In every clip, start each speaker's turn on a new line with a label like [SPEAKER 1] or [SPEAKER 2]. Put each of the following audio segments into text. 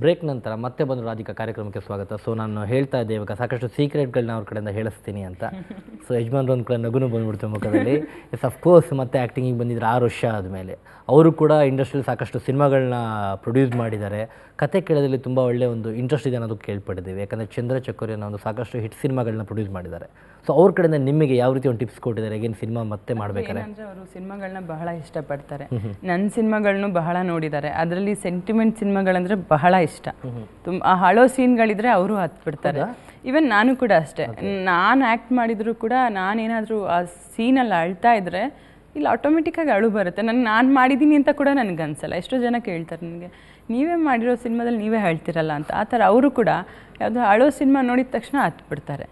[SPEAKER 1] Break ನಂತರ ಮತ್ತೆ ಬಂದು ರಾಧಿಕಾ ಕಾರ್ಯಕ್ರಮಕ್ಕೆ ಸ್ವಾಗತ ಸೊ ನಾನು ಹೇಳ್ತಾ ಇದ್ದೆ ಇವಾಗ ಸಾಕಷ್ಟು ಸೀಕ್ರೆಟ್ಗಳನ್ನ ಅವ್ರ ಕಡೆಯಿಂದ ಹೇಳಿಸ್ತೀನಿ ಅಂತ ಸೊ ಯಜಮಾನ್ರು ಒಂದು ಕಡೆ ನಗುನು ಬಂದ್ಬಿಡ್ತು ಮುಖದಲ್ಲಿ ಎಸ್ ಅಫ್ಕೋರ್ಸ್ ಮತ್ತೆ ಆ್ಯಕ್ಟಿಂಗಿಗೆ ಬಂದಿದ್ರು ಆರು ವರ್ಷ ಆದಮೇಲೆ ಅವರು ಕೂಡ ಇಂಡಸ್ಟ್ರಿಯಲ್ಲಿ ಸಾಕಷ್ಟು ಸಿನಿಮಾಗಳನ್ನ ಪ್ರೊಡ್ಯೂಸ್ ಮಾಡಿದ್ದಾರೆ ಕತೆ ಕೇಳೋದ್ರಲ್ಲಿ ತುಂಬ ಒಳ್ಳೆಯ ಒಂದು ಇಂಟ್ರೆಸ್ಟ್ ಇದೆ ಅನ್ನೋದು ಕೇಳ್ಪಟ್ಟಿದ್ದೀವಿ ಯಾಕಂದರೆ ಚಂದ್ರ ಚಕೋರಿ ಅನ್ನೋ ಒಂದು ಸಾಕಷ್ಟು ಹಿಟ್ ಸಿನಿಮಾಗಳನ್ನ ಪ್ರೊಡ್ಯೂಸ್ ಮಾಡಿದ್ದಾರೆ ಸೊ ಅವ್ರ ಕಡೆಯಿಂದ ನಿಮಗೆ ಯಾವ ರೀತಿ ಒಂದು ಟಿಪ್ಸ್ ಕೊಟ್ಟಿದ್ದಾರೆ ಹೇಗೇನು ಸಿನಿಮಾ ಮತ್ತೆ ಮಾಡಬೇಕಾರೆ
[SPEAKER 2] ಏನಂದ್ರೆ ಅವರು ಸಿನಿಮಾಗಳನ್ನ ಬಹಳ ಇಷ್ಟಪಡ್ತಾರೆ ನನ್ನ ಸಿನಿಮಾಗಳನ್ನು ಬಹಳ ನೋಡಿದ್ದಾರೆ ಅದರಲ್ಲಿ ಸೆಂಟಿಮೆಂಟ್ ಸಿನಿಮಾಗಳಂದ್ರೆ ಬಹಳ ಇಷ್ಟ ತುಂಬ ಆ ಹಳೋ ಸೀನ್ಗಳಿದ್ರೆ ಅವರು ಹತ್ಬಿಡ್ತಾರೆ ಇವನ್ ನಾನು ಕೂಡ ಅಷ್ಟೇ ನಾನು ಆ್ಯಕ್ಟ್ ಮಾಡಿದ್ರು ಕೂಡ ನಾನೇನಾದರೂ ಆ ಸೀನಲ್ಲಿ ಅಳ್ತಾ ಇದ್ರೆ ಇಲ್ಲಿ ಆಟೋಮೆಟಿಕ್ಕಾಗಿ ಅಳು ಬರುತ್ತೆ ನನಗೆ ನಾನು ಮಾಡಿದ್ದೀನಿ ಅಂತ ಕೂಡ ನನಗೆ ಅನ್ಸಲ್ಲ ಎಷ್ಟೋ ಜನ ಕೇಳ್ತಾರೆ ನನಗೆ ನೀವೇ ಮಾಡಿರೋ ಸಿನಿಮಾದಲ್ಲಿ ನೀವೇ ಹೇಳ್ತಿರಲ್ಲ ಅಂತ ಆ ಥರ ಅವರು ಕೂಡ ಯಾವುದೋ ಅಳೋ ಸಿನಿಮಾ ನೋಡಿದ ತಕ್ಷಣ ಹತ್ಬಿಡ್ತಾರೆ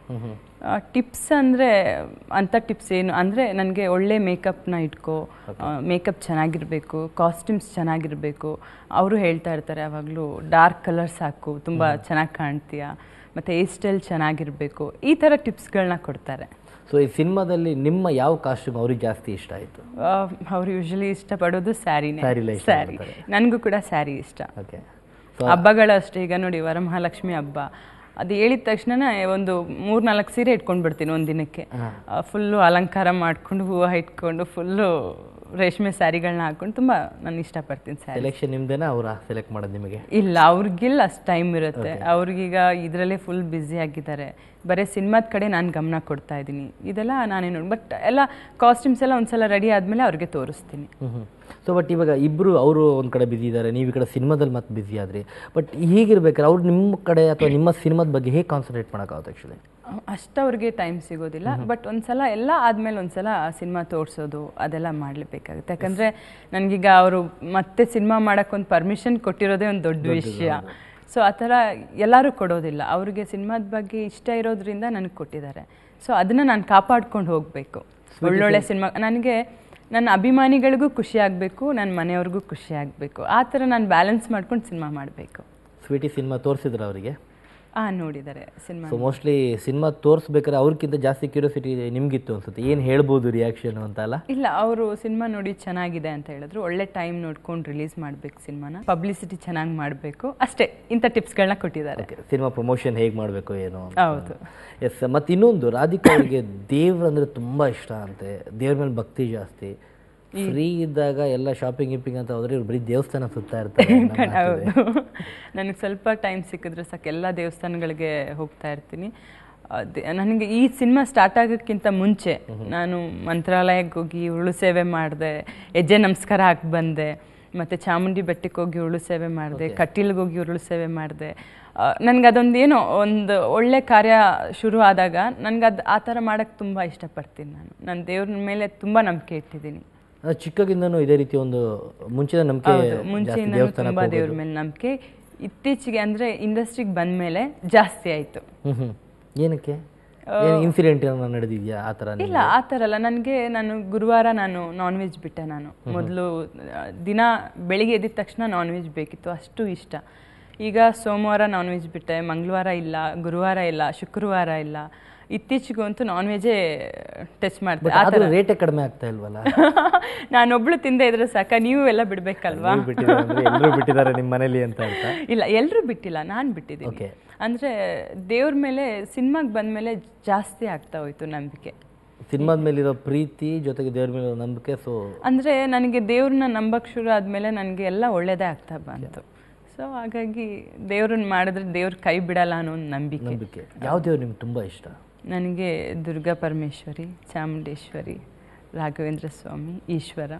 [SPEAKER 2] ಟಿಪ್ಸ್ ಅಂದರೆ ಅಂಥ ಟಿಪ್ಸ್ ಏನು ಅಂದರೆ ನನಗೆ ಒಳ್ಳೆ ಮೇಕಪ್ನ ಇಟ್ಕೋ ಮೇಕಪ್ ಚೆನ್ನಾಗಿರಬೇಕು ಕಾಸ್ಟ್ಯೂಮ್ಸ್ ಚೆನ್ನಾಗಿರಬೇಕು ಅವರು ಹೇಳ್ತಾ ಇರ್ತಾರೆ ಯಾವಾಗಲೂ ಡಾರ್ಕ್ ಕಲರ್ಸ್ ಹಾಕು ತುಂಬ ಚೆನ್ನಾಗಿ ಕಾಣ್ತೀಯ ಮತ್ತು ಹೇರ್ ಸ್ಟೈಲ್ ಚೆನ್ನಾಗಿರಬೇಕು ಈ ಥರ ಟಿಪ್ಸ್ಗಳನ್ನ ಕೊಡ್ತಾರೆ
[SPEAKER 1] ಸೊ ಈ ಸಿನಿಮಾದಲ್ಲಿ ನಿಮ್ಮ ಯಾವ ಕಾಸ್ಟ್ಯೂಮ್ ಅವ್ರಿಗೆ ಜಾಸ್ತಿ ಇಷ್ಟ ಆಯಿತು
[SPEAKER 2] ಅವ್ರು ಯೂಶಲಿ ಇಷ್ಟಪಡೋದು ಸ್ಯಾರಿನೇ
[SPEAKER 1] ಸ್ಯಾರಿಲೇ ಇಷ್ಟ
[SPEAKER 2] ಸ್ಯಾರಿ ನನಗೂ ಕೂಡ ಸ್ಯಾರಿ ಇಷ್ಟ
[SPEAKER 1] ಓಕೆ
[SPEAKER 2] ಹಬ್ಬಗಳು ಅಷ್ಟೇ ಈಗ ನೋಡಿ ವರಮಹಾಲಕ್ಷ್ಮಿ ಹಬ್ಬ ಅದು ಹೇಳಿದ ತಕ್ಷಣ ಒಂದು ಮೂರ್ ನಾಲ್ಕು ಸೀರೆ ಇಟ್ಕೊಂಡು ಬಿಡ್ತೀನಿ ಒಂದು ದಿನಕ್ಕೆ ಫುಲ್ಲು ಅಲಂಕಾರ ಮಾಡ್ಕೊಂಡು ಹೂವು ಇಟ್ಕೊಂಡು ಫುಲ್ಲು ರೇಷ್ಮೆ ಸ್ಯಾರಿಗಳನ್ನ ಹಾಕೊಂಡು ತುಂಬ ನಾನು ಇಷ್ಟಪಡ್ತೀನಿ ಸ್ಯಾರಿ
[SPEAKER 1] ಸೆಲೆಕ್ಷನ್ ನಿಮ್ದೇನಾ ಅವರ ಸೆಲೆಕ್ಟ್ ಮಾಡೋದು ನಿಮಗೆ
[SPEAKER 2] ಇಲ್ಲ ಅವ್ರಿಗಿಲ್ಲ ಅಷ್ಟು ಟೈಮ್ ಇರುತ್ತೆ ಅವ್ರಿಗೀಗ ಇದರಲ್ಲೇ ಫುಲ್ ಬ್ಯುಸಿ ಆಗಿದ್ದಾರೆ ಬರೀ ಸಿನಿಮಾದ ಕಡೆ ನಾನು ಗಮನ ಕೊಡ್ತಾ ಇದ್ದೀನಿ ಇದೆಲ್ಲ ನಾನೇ ನೋಡಿ ಬಟ್ ಎಲ್ಲ ಕಾಸ್ಟ್ಯೂಮ್ಸ್ ಎಲ್ಲ ಒಂದ್ಸಲ ರೆಡಿ ಆದಮೇಲೆ ಅವ್ರಿಗೆ ತೋರಿಸ್ತೀನಿ
[SPEAKER 1] ಸೊ ಬಟ್ ಇವಾಗ ಇಬ್ಬರು ಅವರು ಒಂದು ಕಡೆ ಬಿಸಿ ಇದ್ದಾರೆ ನೀವು ಈ ಕಡೆ ಸಿನಿಮಾದಲ್ಲಿ ಮತ್ತೆ ಬಿಸಿ ಆದ್ರಿ ಬಟ್ ಹೀಗಿರ್ಬೇಕಾದ್ರೆ ಅವ್ರು ನಿಮ್ಮ ಕಡೆ ಅಥವಾ ನಿಮ್ಮ ಸಿನಿಮಾದ ಬಗ್ಗೆ ಹೇಗೆ ಕಾನ್ಸಂಟ್ರೇಟ್ ಮಾಡೋಕ್ಕಾಗುತ್ತೆ ಆ್ಯಕ್ಚುಲಿ
[SPEAKER 2] ಅಷ್ಟು ಅವ್ರಿಗೆ ಟೈಮ್ ಸಿಗೋದಿಲ್ಲ ಬಟ್ ಒಂದ್ಸಲ ಎಲ್ಲ ಆದ್ಮೇಲೆ ಒಂದ್ಸಲ ಸಿನಿಮಾ ತೋರಿಸೋದು ಅದೆಲ್ಲ ಮಾಡಲೇಬೇಕಾಗುತ್ತೆ ಯಾಕಂದ್ರೆ ನನಗೀಗ ಅವರು ಮತ್ತೆ ಸಿನಿಮಾ ಒಂದು ಪರ್ಮಿಷನ್ ಕೊಟ್ಟಿರೋದೇ ಒಂದು ದೊಡ್ಡ ವಿಷಯ ಸೊ ಆ ಥರ ಎಲ್ಲರೂ ಕೊಡೋದಿಲ್ಲ ಅವ್ರಿಗೆ ಸಿನಿಮಾದ ಬಗ್ಗೆ ಇಷ್ಟ ಇರೋದ್ರಿಂದ ನನಗೆ ಕೊಟ್ಟಿದ್ದಾರೆ ಸೊ ಅದನ್ನು ನಾನು ಕಾಪಾಡ್ಕೊಂಡು ಹೋಗಬೇಕು ಒಳ್ಳೊಳ್ಳೆ ಸಿನಿಮಾ ನನಗೆ ನನ್ನ ಅಭಿಮಾನಿಗಳಿಗೂ ಖುಷಿ ಆಗಬೇಕು ನನ್ನ ಮನೆಯವ್ರಿಗೂ ಖುಷಿ ಆಗಬೇಕು ಆ ಥರ ನಾನು ಬ್ಯಾಲೆನ್ಸ್ ಮಾಡ್ಕೊಂಡು ಸಿನಿಮಾ ಮಾಡಬೇಕು
[SPEAKER 1] ಸ್ವೀಟಿ ಸಿನಿಮಾ ತೋರಿಸಿದ್ರು ಅವರಿಗೆ
[SPEAKER 2] ಆ ನೋಡಿದ್ದಾರೆ ಸಿನಿಮಾ
[SPEAKER 1] ಸೊ ಮೋಸ್ಟ್ಲಿ ಸಿನಿಮಾ ತೋರಿಸ್ಬೇಕಾದ್ರೆ ಅವ್ರಿಗಿಂತ ಜಾಸ್ತಿ ಕ್ಯೂರಿಯಾಸಿಟಿ ನಿಮ್ಗಿತ್ತು ಅನ್ಸುತ್ತೆ ಏನು ಹೇಳ್ಬೋದು ರಿಯಾಕ್ಷನ್ ಅಂತ ಅಲ್ಲ
[SPEAKER 2] ಇಲ್ಲ ಅವರು ಸಿನಿಮಾ ನೋಡಿ ಚೆನ್ನಾಗಿದೆ ಅಂತ ಹೇಳಿದ್ರು ಒಳ್ಳೆ ಟೈಮ್ ನೋಡ್ಕೊಂಡು ರಿಲೀಸ್ ಮಾಡ್ಬೇಕು ಸಿನಿಮಾನ ಪಬ್ಲಿಸಿಟಿ ಚೆನ್ನಾಗಿ ಮಾಡಬೇಕು ಅಷ್ಟೇ ಇಂಥ ಟಿಪ್ಸ್ಗಳನ್ನ ಕೊಟ್ಟಿದ್ದಾರೆ
[SPEAKER 1] ಓಕೆ ಸಿನಿಮಾ ಪ್ರಮೋಷನ್ ಹೇಗೆ ಮಾಡಬೇಕು ಏನು
[SPEAKER 2] ಹೌದು
[SPEAKER 1] ಎಸ್ ಮತ್ತು ಇನ್ನೊಂದು ರಾಧಿಕಾ ಅವರಿಗೆ ದೇವ್ರು ಅಂದರೆ ತುಂಬ ಇಷ್ಟ ಅಂತೆ ದೇವ್ರ ಮೇಲೆ ಭಕ್ತಿ ಜಾಸ್ತಿ ಫ್ರೀ ಇದ್ದಾಗ ಎಲ್ಲ ಶಾಪಿಂಗ್ ಗಿಪಿಂಗ್ ಅಂತ ಹೋದ್ರೆ ಇವ್ರು ಬರೀ ದೇವಸ್ಥಾನ ಸುತ್ತಾ ಇರ್ತಾರೆ ಅನ್ನೋ ಮಾತಿದೆ.
[SPEAKER 2] ಹೌದು ನನಗೆ ಸ್ವಲ್ಪ ಟೈಮ್ ಸಿಕ್ಕಿದ್ರೆ ಸಾಕು ಎಲ್ಲ ದೇವಸ್ಥಾನಗಳಿಗೆ ಹೋಗ್ತಾ ಇರ್ತೀನಿ ಅದೇ ನನಗೆ ಈ ಸಿನಿಮಾ ಸ್ಟಾರ್ಟ್ ಆಗೋಕ್ಕಿಂತ ಮುಂಚೆ ನಾನು ಮಂತ್ರಾಲಯಕ್ಕೆ ಹೋಗಿ ಉರುಳು ಸೇವೆ ಮಾಡಿದೆ ಹೆಜ್ಜೆ ನಮಸ್ಕಾರ ಹಾಕಿ ಬಂದೆ ಮತ್ತು ಚಾಮುಂಡಿ ಬೆಟ್ಟಕ್ಕೆ ಹೋಗಿ ಉರುಳು ಸೇವೆ ಮಾಡಿದೆ ಕಟೀಲ್ಗೆ ಹೋಗಿ ಉರುಳು ಸೇವೆ ಮಾಡಿದೆ ನನಗೆ ಅದೊಂದು ಏನೋ ಒಂದು ಒಳ್ಳೆ ಕಾರ್ಯ ಶುರು ಆದಾಗ ನನಗೆ ಅದು ಆ ಥರ ಮಾಡೋಕ್ಕೆ ತುಂಬ ಇಷ್ಟಪಡ್ತೀನಿ ನಾನು ನಾನು ದೇವ್ರ ಮೇಲೆ ತುಂಬ ನಂಬಿಕೆ ಇಟ್ಟಿದ್ದೀನಿ
[SPEAKER 1] ಅದು ಚಿಕ್ಕಗಿಂದನೂ ಇದೇ ರೀತಿ ಒಂದು ಮುಂಚಿನ ನಂಬಿಕೆ
[SPEAKER 2] ಹೌದು
[SPEAKER 1] ಜಾಸ್ತಿ
[SPEAKER 2] ಮುಂಚೆಯಿಂದ
[SPEAKER 1] ದೇವಸ್ಥಾನಕ್ಕೆ
[SPEAKER 2] ತುಂಬಾ ದೇವ್ರ ಮೇಲೆ ನಂಬಿಕೆ ಇತ್ತೀಚೆಗೆ ಅಂದ್ರೆ ಇಂಡಸ್ಟ್ರಿಗೆ ಬಂದ ಮೇಲೆ ಜಾಸ್ತಿ ಆಯ್ತು
[SPEAKER 1] ಹ್ಮ್ ಹ್ಮ್ ಏನಕ್ಕೆ ಇನ್ಸಿಡೆಂಟ್ ಏನೋ ನಡೆದಿದ್ಯಾ ಆ ಥರ
[SPEAKER 2] ಇಲ್ಲ ಆ ಥರ ಅಲ್ಲ ನನಗೆ ನಾನು ಗುರುವಾರ ನಾನು ನಾನ್ ವೆಜ್ ಬಿಟ್ಟೆ ನಾನು ಮೊದಲು ದಿನ ಬೆಳಿಗ್ಗೆ ಎದ್ದಿದ ತಕ್ಷಣ ನಾನ್ ವೆಜ್ ಬೇಕಿತ್ತು ಅಷ್ಟು ಇಷ್ಟ ಈಗ ಸೋಮವಾರ ನಾನ್ ವೆಜ್ ಬಿಟ್ಟೆ ಮಂಗಳವಾರ ಇಲ್ಲ ಗುರುವಾರ ಇಲ್ಲ ಶುಕ್ರವಾರ ಇಲ್ಲ ಇತ್ತೀಚೆಗೂ ಅಂತೂ ನಾನ್ ವೆಜ್ಜೇ ಟೆಸ್ಟ್ ಮಾಡ್ತೆ ಆ
[SPEAKER 1] ಆದ್ರೆ ರೇಟೇ ಕಡಿಮೆ ಆಗ್ತಾ ಇಲ್ವಲ್ಲ
[SPEAKER 2] ನಾನೊಬ್ಳು ತಿಂದೆ ಇದ್ರೆ ಸಾಕ ನೀವು ಎಲ್ಲ ಬಿಡ್ಬೇಕಲ್ವಾ
[SPEAKER 1] ನೀವು ಬಿಟ್ಟಿದ್ದಾರೆ ಅಂದ್ರೆ ಎಲ್ಲರೂ ಬಿಟ್ಟಿದ್ದಾರೆ ನಿಮ್ಮ ಮನೇಲಿ ಅಂತ ಅರ್ಥ
[SPEAKER 2] ಇಲ್ಲ ಎಲ್ಲರೂ ಬಿಟ್ಟಿಲ್ಲ ನಾನು ಬಿಟ್ಟಿದ್ದೀನಿ
[SPEAKER 1] Okay.
[SPEAKER 2] ಅಂದರೆ ದೇವ್ರ ಮೇಲೆ ಸಿನಿಮಾಗೆ ಬಂದಮೇಲೆ ಜಾಸ್ತಿ ಆಗ್ತಾ ಹೋಯ್ತು ನಂಬಿಕೆ
[SPEAKER 1] ಸಿನಿಮಾದ ಮೇಲಿರೋ ಪ್ರೀತಿ ಜೊತೆಗೆ ದೇವ್ರ ಮೇಲೆ ನಂಬಿಕೆ ಸೊ
[SPEAKER 2] ಅಂದರೆ ನನಗೆ ದೇವ್ರನ್ನ ನಂಬಕ್ಕೆ ಶುರು ಆದಮೇಲೆ ನನಗೆ ಎಲ್ಲ ಒಳ್ಳೇದೇ ಆಗ್ತಾ ಬಂತು ಸೊ ಹಾಗಾಗಿ ದೇವ್ರನ್ನ ಮಾಡಿದ್ರೆ ದೇವ್ರ ಕೈ ಬಿಡಲ್ಲ ಅನ್ನೋ ಒಂದು ನಂಬಿಕೆ
[SPEAKER 1] ನಂಬಿಕೆ ಯಾವ ದೇವ್ರು ನಿಮ್ಗೆ ತುಂಬ ಇಷ್ಟ
[SPEAKER 2] ನನಗೆ ದುರ್ಗಾ ಪರಮೇಶ್ವರಿ ಚಾಮುಂಡೇಶ್ವರಿ ರಾಘವೇಂದ್ರ ಸ್ವಾಮಿ ಈಶ್ವರ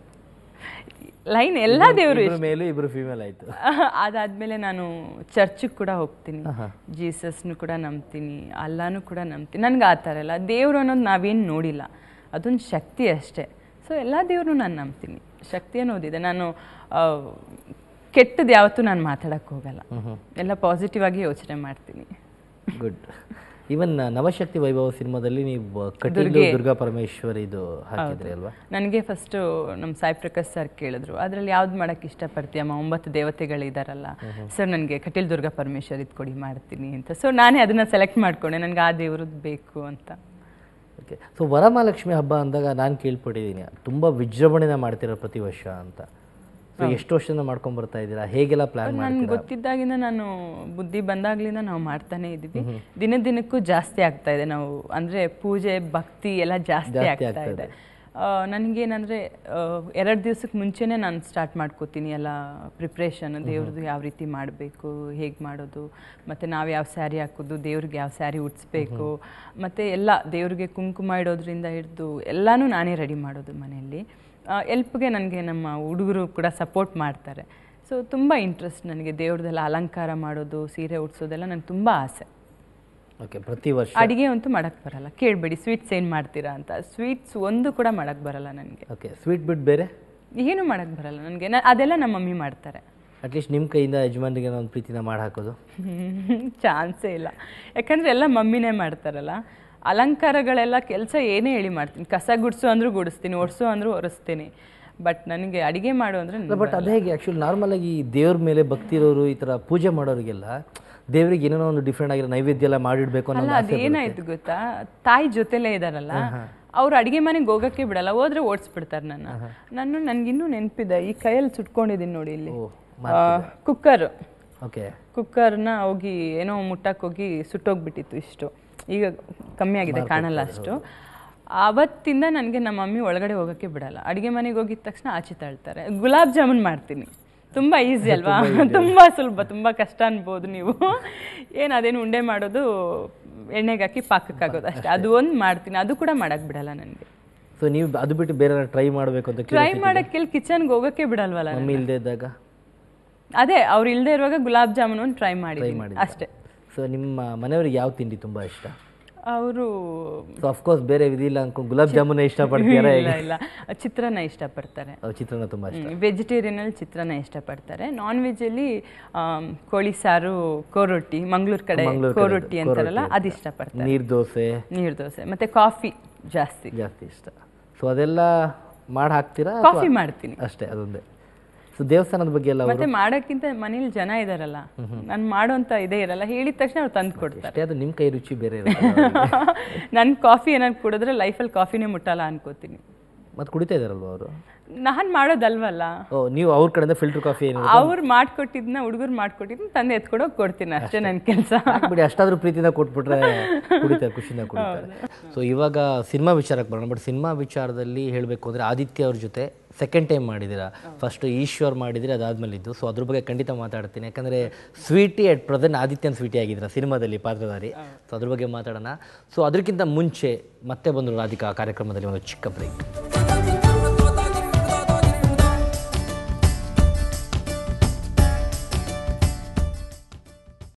[SPEAKER 2] ಲೈನ್ ಎಲ್ಲ ದೇವರು
[SPEAKER 1] ಇಬ್ರ ಮೇಲೂ ಇಬ್ರು ಫೀಮೇಲ್ ಆಯ್ತು
[SPEAKER 2] ಅದಾದ್ಮೇಲೆ ನಾನು ಚರ್ಚಿಗೆ ಕೂಡ ಹೋಗ್ತೀನಿ ಜೀಸಸ್ನು ಕೂಡ ನಂಬ್ತೀನಿ ಅಲ್ಲಾನು ಕೂಡ ನಂಬ್ತೀನಿ ನನಗೆ ಆ ಥರ ಎಲ್ಲ ದೇವರು ಅನ್ನೋದು ನಾವೇನು ನೋಡಿಲ್ಲ ಅದೊಂದು ಶಕ್ತಿ ಅಷ್ಟೇ ಸೊ ಎಲ್ಲ ದೇವ್ರು ನಾನು ನಂಬ್ತೀನಿ ಶಕ್ತಿ ಅನ್ನೋದಿದೆ ನಾನು ಆ, ಕೆಟ್ಟದ್ದು ಯಾವತ್ತೂ ನಾನು ಮಾತಾಡಕ್ಕೆ ಹೋಗಲ್ಲ ಎಲ್ಲ ಪಾಸಿಟಿವ್ ಆಗಿ ಯೋಚನೆ ಮಾಡ್ತೀನಿ
[SPEAKER 1] ಗುಡ್ ಇವನ್ ನವಶಕ್ತಿ ವೈಭವ ಸಿನಿಮಾದಲ್ಲಿ ನೀವು ಕಟೀಲು ದುರ್ಗಾ ಪರಮೇಶ್ವರಿ ಇದು ಹಾಕಿದ್ರಿ ಅಲ್ವಾ
[SPEAKER 2] ನನಗೆ ಫಸ್ಟು ನಮ್ಮ ಸಾಯಿ ಪ್ರಕಾಶ್ ಸರ್ ಕೇಳಿದ್ರು ಅದರಲ್ಲಿ ಯಾವ್ದು ಮಾಡೋಕ್ಕೆ ಇಷ್ಟಪಡ್ತೀಯಮ್ಮ ಒಂಬತ್ತು ದೇವತೆಗಳಿದಾರಲ್ಲ ಸರ್ ನನಗೆ ಕಟೀಲ್ ದುರ್ಗಾ ಪರಮೇಶ್ವರ್ ಇದು ಕೊಡಿ ಮಾಡ್ತೀನಿ ಅಂತ ಸೊ ನಾನೇ ಅದನ್ನು ಸೆಲೆಕ್ಟ್ ಮಾಡ್ಕೊಂಡೆ ನನಗೆ ಆ ದೇವ್ರದ್ದು ಬೇಕು ಅಂತ
[SPEAKER 1] ಓಕೆ ಸೊ ವರಮಹಾಲಕ್ಷ್ಮಿ ಹಬ್ಬ ಅಂದಾಗ ನಾನು ಕೇಳ್ಪಟ್ಟಿದ್ದೀನಿ ತುಂಬ ವಿಜೃಂಭಣೆನ ಮಾಡ್ತಿರೋ ಪ್ರತಿ ವರ್ಷ ಅಂತ ಸೊ ಎಷ್ಟು ವರ್ಷದಿಂದ ಮಾಡ್ಕೊಂಡ್ ಬರ್ತಾ ಇದ್ದೀರಾ ಹೇಗೆಲ್ಲ ಪ್ಲಾನ್ ಮಾಡಿ
[SPEAKER 2] ನನ್ಗೆ ಗೊತ್ತಿದ್ದಾಗಿಂದ ನಾನು ಬುದ್ಧಿ ಬಂದಾಗ್ಲಿಂದ ನಾವು ಮಾಡ್ತಾನೆ ಇದೀವಿ ದಿನ ದಿನಕ್ಕೂ ಜಾಸ್ತಿ ಆಗ್ತಾ ಇದೆ ನಾವು ಅಂದ್ರೆ ಪೂಜೆ ಭಕ್ತಿ ಎಲ್ಲ ಜಾಸ್ತಿ ಆಗ್ತಾ ಇದೆ ಆ, ನನಗೇನಂದ್ರೆ ಎರಡು ದಿವ್ಸಕ್ಕೆ ಮುಂಚೆನೇ ನಾನು ಸ್ಟಾರ್ಟ್ ಮಾಡ್ಕೋತೀನಿ ಎಲ್ಲ ಪ್ರಿಪ್ರೇಷನ್ ದೇವ್ರದ್ದು ಯಾವ ರೀತಿ ಮಾಡಬೇಕು ಹೇಗೆ ಮಾಡೋದು ಮತ್ತು ನಾವು ಯಾವ ಸ್ಯಾರಿ ಹಾಕೋದು ದೇವ್ರಿಗೆ ಯಾವ ಸ್ಯಾರಿ ಉಡ್ಸ್ಬೇಕು ಮತ್ತು ಎಲ್ಲ ದೇವ್ರಿಗೆ ಕುಂಕುಮ ಇಡೋದ್ರಿಂದ ಹಿಡಿದು ಎಲ್ಲನೂ ನಾನೇ ರೆಡಿ ಮಾಡೋದು ಮನೆಯಲ್ಲಿ ಎಲ್ಪ್ಗೆ ನನಗೆ ನಮ್ಮ ಹುಡುಗರು ಕೂಡ ಸಪೋರ್ಟ್ ಮಾಡ್ತಾರೆ ಸೊ ತುಂಬ ಇಂಟ್ರೆಸ್ಟ್ ನನಗೆ ದೇವ್ರದ್ದೆಲ್ಲ ಅಲಂಕಾರ ಮಾಡೋದು ಸೀರೆ ಉಡ್ಸೋದೆಲ್ಲ ನನಗೆ ತುಂಬ ಆಸೆ
[SPEAKER 1] ಓಕೆ ಪ್ರತಿ ವರ್ಷ
[SPEAKER 2] ಅಡಿಗೆ ಅಂತೂ ಮಾಡಕ್ಕೆ ಬರಲ್ಲ ಕೇಳಬೇಡಿ ಸ್ವೀಟ್ಸ್ ಏನು ಮಾಡ್ತೀರಾ ಅಂತ ಸ್ವೀಟ್ಸ್ ಒಂದು ಕೂಡ ಮಾಡಕ್ಕೆ ಬರಲ್ಲ ನನಗೆ
[SPEAKER 1] ಓಕೆ ಸ್ವೀಟ್ ಬಿಟ್ಟು ಬೇರೆ
[SPEAKER 2] ಏನು ಮಾಡಕ್ಕೆ ಬರಲ್ಲ ನನಗೆ ಅದೆಲ್ಲ ನಮ್ಮ ಮಮ್ಮಿ ಮಾಡ್ತಾರೆ
[SPEAKER 1] ಅಟ್ಲೀಸ್ಟ್ ನಿಮ್ಮ ಕೈಯಿಂದ ಯಜಮಾನ್ರಿಗೆ ಒಂದು ಪ್ರೀತಿನ ಮಾಡಿ ಹಾಕೋದು
[SPEAKER 2] ಚಾನ್ಸೇ ಇಲ್ಲ ಯಾಕಂದ್ರೆ ಎಲ್ಲ ಮಮ್ಮಿನೇ ಮಾಡ್ತಾರಲ್ಲ ಅಲಂಕಾರಗಳೆಲ್ಲ ಕೆಲಸ ಏನೇ ಹೇಳಿ ಮಾಡ್ತೀನಿ ಕಸ ಗುಡಿಸು ಅಂದ್ರೂ ಗುಡಿಸ್ತೀನಿ ಒರೆಸು ಅಂದ್ರೂ ಒರೆಸ್ತೀನಿ ಬಟ್ ನನಗೆ ಅಡಿಗೆ ಮಾಡು ಅಂದರೆ
[SPEAKER 1] ಬಟ್ ಅದು ಹೇಗೆ ಆ್ಯಕ್ಚುಲಿ ನಾರ್ಮಲ್ ಆಗಿ ದೇವ್ರ ಮೇಲೆ ಭಕ್ತಿ ಇರೋರು ಈ ಥರ ಪೂಜೆ ಮಾಡೋರಿಗೆಲ್ಲ ದೇವ್ರಿಗೆ ಏನೇನೋ ಒಂದು ಡಿಫ್ರೆಂಟ್ ಆಗಿರೋ ನೈವೇದ್ಯ ಎಲ್ಲ ಮಾಡಿಡ್ಬೇಕು ಅನ್ನೋ
[SPEAKER 2] ಅಲ್ಲ ಅದೇನಾಯ್ತು ಗೊತ್ತಾ ತಾಯಿ ಜೊತೆಲೇ ಇದಾರಲ್ಲ ಅವ್ರು ಅಡಿಗೆ ಮನೆಗೆ ಹೋಗಕ್ಕೆ ಬಿಡಲ್ಲ ಹೋದ್ರೆ ಓಡಿಸ್ಬಿಡ್ತಾರೆ ನನ್ನ ನಾನು ನನ್ಗಿನ್ನೂ ನೆನಪಿದೆ ಈ ಕೈಯಲ್ಲಿ ಸುಟ್ಕೊಂಡಿದ್ದೀನಿ ನೋಡಿ ಇಲ್ಲಿ ಕುಕ್ಕರ್
[SPEAKER 1] ಓಕೆ
[SPEAKER 2] ಕುಕ್ಕರ್ನ ಹೋಗಿ ಏನೋ ಮುಟ್ಟಕ್ಕೆ ಹೋಗಿ ಸುಟ್ಟೋಗ್ಬಿಟ್ಟಿತ್ತು ಇಷ್ಟು ಈಗ ಕಮ್ಮಿ ಆಗಿದೆ ಕಾಣಲ್ಲ ಅಷ್ಟು ಆವತ್ತಿಂದ ನನಗೆ ನಮ್ಮ ಮಮ್ಮಿ ಒಳಗಡೆ ಹೋಗೋಕ್ಕೆ ಬಿಡಲ್ಲ ಅಡುಗೆ ಮನೆಗೆ ಹೋಗಿದ ತಕ್ಷಣ ಆಚೆ ತಳ್ತಾರೆ ಗುಲಾಬ್ ಜಾಮೂನ್ ಮಾಡ್ತೀನಿ ತುಂಬ ಈಸಿ ಅಲ್ವಾ ತುಂಬ ಸುಲಭ ತುಂಬ ಕಷ್ಟ ಅನ್ಬೋದು ನೀವು ಏನು ಅದೇನು ಉಂಡೆ ಮಾಡೋದು ಎಣ್ಣೆಗೆ ಹಾಕಿ ಪಾಕಕ್ಕೆ ಆಗೋದು ಅಷ್ಟೇ ಅದು ಒಂದು ಮಾಡ್ತೀನಿ ಅದು ಕೂಡ ಮಾಡಕ್ಕೆ ಬಿಡಲ್ಲ ನನಗೆ
[SPEAKER 1] ಸೊ ನೀವು ಅದು ಬಿಟ್ಟು ಬೇರೆ ಟ್ರೈ ಮಾಡಬೇಕು ಅಂತ
[SPEAKER 2] ಟ್ರೈ ಮಾಡಕ್ಕೆ ಇಲ್ಲಿ ಕಿಚನ್ಗೆ ಹೋಗೋಕ್ಕೆ ಬಿಡಲ್ವಲ್ಲ
[SPEAKER 1] ಮಮ್ಮಿ ಇಲ್ಲದೆ ಇದ್ದಾಗ
[SPEAKER 2] ಅದೇ ಅವ್ರು ಇಲ್ಲದೆ ಇರುವಾಗ ಗುಲಾಬ್ ಜಾಮೂನ್ ಒಂದು ಟ್ರೈ ಮಾಡಿದ್ದೀನಿ ಅಷ್ಟೇ
[SPEAKER 1] ಸೊ ನಿಮ್ಮ ಮನೆಯವ್ರಿಗೆ ಯಾವ ತಿಂಡಿ ತುಂಬ ಇಷ್ಟ
[SPEAKER 2] ಅವರು
[SPEAKER 1] ಸೊ ಅಫ್ಕೋರ್ಸ್ ಬೇರೆ ವಿಧಿ ಇಲ್ಲ ಅನ್ಕೊಂಡು ಗುಲಾಬ್ ಜಾಮೂನ್ ಇಷ್ಟಪಡ್ತೀರಾ
[SPEAKER 2] ಇಲ್ಲ ಇಲ್ಲ ಚಿತ್ರಾನ್ನ ಇಷ್ಟಪಡ್ತಾರೆ
[SPEAKER 1] ಅವ್ರ ಚಿತ್ರಾನ್ನ ತುಂಬ ಇಷ್ಟ
[SPEAKER 2] ವೆಜಿಟೇರಿಯನಲ್ಲಿ ಚಿತ್ರಾನ್ನ ಇಷ್ಟಪಡ್ತಾರೆ ನಾನ್ ವೆಜ್ಜಲ್ಲಿ ಕೋಳಿ ಸಾರು ಕೋರೊಟ್ಟಿ ಮಂಗಳೂರು ಕಡೆ ಕೋರೊಟ್ಟಿ ಅಂತಾರಲ್ಲ ಅದು ಇಷ್ಟಪಡ್ತಾರೆ
[SPEAKER 1] ನೀರು ದೋಸೆ
[SPEAKER 2] ನೀರು ದೋಸೆ ಮತ್ತೆ ಕಾಫಿ ಜಾಸ್ತಿ
[SPEAKER 1] ಜಾಸ್ತಿ ಇಷ್ಟ ಸೊ ಅದೆಲ್ಲ ಮಾಡಿ ಹಾಕ್ತೀರಾ
[SPEAKER 2] ಕಾಫಿ ಮಾಡ್ತೀನಿ
[SPEAKER 1] ಅಷ್ಟೇ ಅದೊಂದೇ ಸೊ ದೇವಸ್ಥಾನದ ಬಗ್ಗೆ ಎಲ್ಲ
[SPEAKER 2] ಮತ್ತೆ ಮಾಡೋಕ್ಕಿಂತ ಮನೇಲಿ ಜನ ಇದಾರಲ್ಲ ನಾನು ಮಾಡೋಂಥ ಇದೇ ಇರಲ್ಲ ಹೇಳಿದ ತಕ್ಷಣ ಅವ್ರು ತಂದು ಕೊಡ್ತಾರೆ
[SPEAKER 1] ಅಷ್ಟೇ ಅದು ನಿಮ್ಮ ಕೈ ರುಚಿ ಬೇರೆ ಇರುತ್ತೆ
[SPEAKER 2] ನನ್ನ ಕಾಫಿ ಏನಾದ್ರು ಕುಡಿದ್ರೆ ಲೈಫಲ್ಲಿ ಕಾಫಿನೇ ಮುಟ್ಟಲ್ಲ ಅನ್ಕೋತೀನಿ
[SPEAKER 1] ಮತ್ತೆ ಕುಡಿತಾ ಇದಾರಲ್ವ ಅವರು
[SPEAKER 2] ನಾನು ಮಾಡೋದಲ್ವಲ್ಲ
[SPEAKER 1] ಓ ನೀವು ಅವ್ರ ಕಡೆಯಿಂದ ಫಿಲ್ಟರ್ ಕಾಫಿ ಏನು
[SPEAKER 2] ಅವ್ರು ಮಾಡ್ಕೊಟ್ಟಿದ್ನ ಹುಡುಗರು ಮಾಡ್ಕೊಟ್ಟಿದ್ನ ತಂದೆ ಎತ್ಕೊಡೋಗಿ ಕೊಡ್ತೀನಿ ಅಷ್ಟೇ ನನ್ನ ಕೆಲಸ
[SPEAKER 1] ಬಿಡಿ ಅಷ್ಟಾದ್ರೂ ಪ್ರೀತಿಯಿಂದ ಕೊಟ್ಬಿಟ್ರೆ ಕುಡಿತಾರೆ ಖುಷಿಯಿಂದ ಕುಡಿತಾರೆ ಸೊ ಇವಾಗ ಸಿನಿಮಾ ವಿಚಾರಕ್ಕೆ ಬರೋಣ ಬಟ್ ಸಿನಿಮಾ ವಿಚಾರದಲ್ಲಿ ಹೇಳಬೇಕು ಅಂದರೆ ಆದಿತ್ಯ ಅವ್ರ ಜೊತೆ ಸೆಕೆಂಡ್ ಟೈಮ್ ಮಾಡಿದ್ದೀರಾ ಫಸ್ಟ್ ಈಶ್ವರ್ ಮಾಡಿದ್ರೆ ಅದಾದ್ಮೇಲೆ ಇದ್ದು ಸೊ ಅದ್ರ ಬಗ್ಗೆ ಖಂಡಿತ ಮಾತಾಡ್ತೀನಿ ಯಾಕಂದರೆ ಸ್ವೀಟಿ ಅಟ್ ಪ್ರೆಸೆಂಟ್ ಆದಿತ್ಯನ್ ಸ್ವೀಟಿ ಆಗಿದ್ದೀರಾ ಸಿನಿಮಾದಲ್ಲಿ ಪಾತ್ರಧಾರಿ ಸೊ ಅದ್ರ ಬಗ್ಗೆ ಮಾತಾಡೋಣ ಸೊ ಅದಕ್ಕಿಂತ ಮುಂಚೆ ಮತ್ತೆ ಬಂದರು ರಾಧಿಕಾ ಕಾರ್ಯಕ್ರಮದಲ್ಲಿ ಒಂದು ಚಿಕ್ಕ ಬ್ರೇಕ್